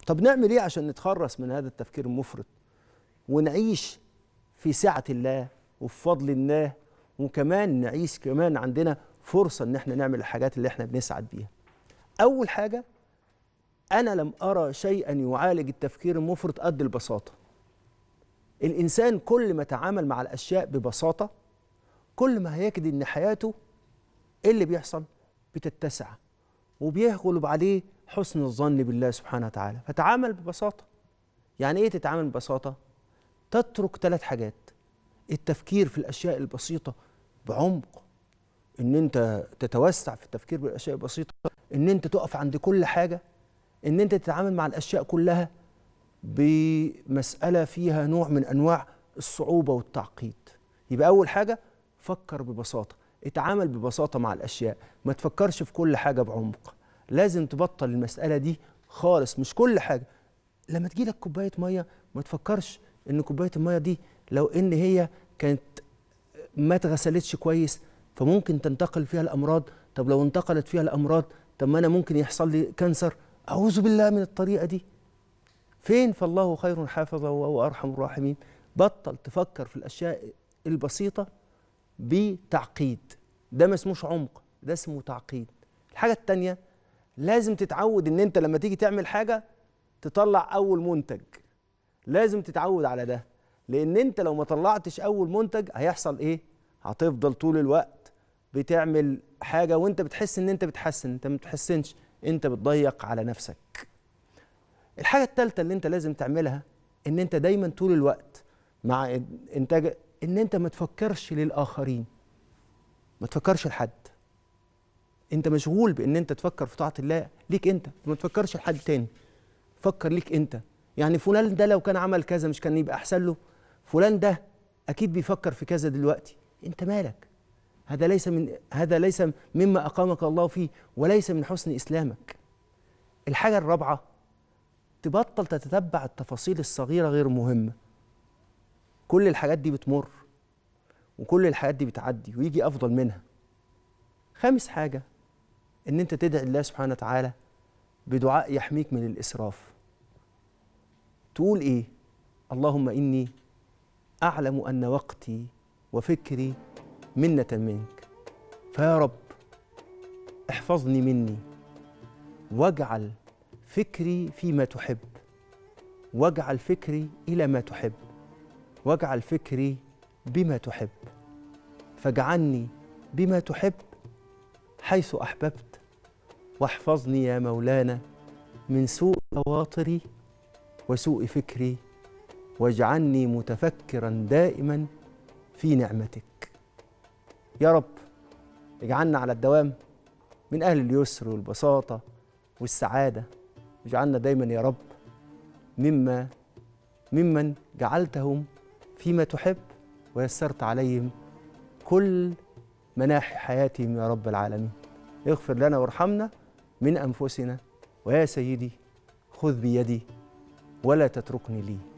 طب نعمل ايه عشان نتخلص من هذا التفكير المفرط ونعيش في سعة الله وفي فضل الله وكمان نعيش كمان عندنا فرصة ان احنا نعمل الحاجات اللي احنا بنسعد بيها اول حاجة انا لم ارى شيئا يعالج التفكير المفرط قد البساطة الانسان كل ما تعامل مع الاشياء ببساطة كل ما هيجد ان حياته ايه اللي بيحصل بتتسع وبيغلب عليه حسن الظن بالله سبحانه وتعالى فتعامل ببساطة يعني ايه تتعامل ببساطة تترك ثلاث حاجات التفكير في الاشياء البسيطة بعمق ان انت تتوسع في التفكير بالاشياء البسيطة ان انت تقف عند كل حاجة ان انت تتعامل مع الاشياء كلها بمسألة فيها نوع من انواع الصعوبة والتعقيد يبقى اول حاجة فكر ببساطة اتعامل ببساطة مع الاشياء ما تفكرش في كل حاجة بعمق لازم تبطل المسألة دي خالص مش كل حاجة لما تجي لك كوباية مية ما تفكرش ان كوباية المية دي لو ان هي كانت ما اتغسلتش كويس فممكن تنتقل فيها الامراض طب لو انتقلت فيها الامراض طب ما انا ممكن يحصل لي كانسر اعوذ بالله من الطريقه دي فين فالله خير حافظا وهو ارحم الراحمين بطل تفكر في الاشياء البسيطه بتعقيد ده ما اسموش عمق ده اسمه تعقيد الحاجه الثانيه لازم تتعود ان انت لما تيجي تعمل حاجه تطلع اول منتج لازم تتعود على ده لان انت لو ما طلعتش اول منتج هيحصل ايه هتفضل طول الوقت بتعمل حاجه وانت بتحس ان انت بتحسن انت ما بتحسنش انت بتضيق على نفسك الحاجه الثالثه اللي انت لازم تعملها ان انت دايما طول الوقت مع انتاج ان انت ما تفكرش للاخرين ما تفكرش لحد انت مشغول بان انت تفكر في طاعه الله ليك انت ما تفكرش لحد تاني فكر ليك انت يعني فلان ده لو كان عمل كذا مش كان يبقى احسن له فلان ده اكيد بيفكر في كذا دلوقتي انت مالك هذا ليس من هذا ليس مما اقامك الله فيه وليس من حسن اسلامك الحاجه الرابعه تبطل تتتبع التفاصيل الصغيره غير مهمه كل الحاجات دي بتمر وكل الحاجات دي بتعدي ويجي افضل منها خامس حاجه ان انت تدعي الله سبحانه وتعالى بدعاء يحميك من الاسراف تقول ايه اللهم اني اعلم ان وقتي وفكري منه منك فيا رب احفظني مني واجعل فكري فيما تحب واجعل فكري الى ما تحب واجعل فكري بما تحب فاجعلني بما تحب حيث احببت واحفظني يا مولانا من سوء خواطري وسوء فكري واجعلني متفكرا دائما في نعمتك يا رب اجعلنا على الدوام من اهل اليسر والبساطه والسعاده اجعلنا دايما يا رب مما ممن جعلتهم فيما تحب ويسرت عليهم كل مناحي حياتهم يا رب العالمين اغفر لنا وارحمنا من انفسنا ويا سيدي خذ بيدي ولا تتركني لي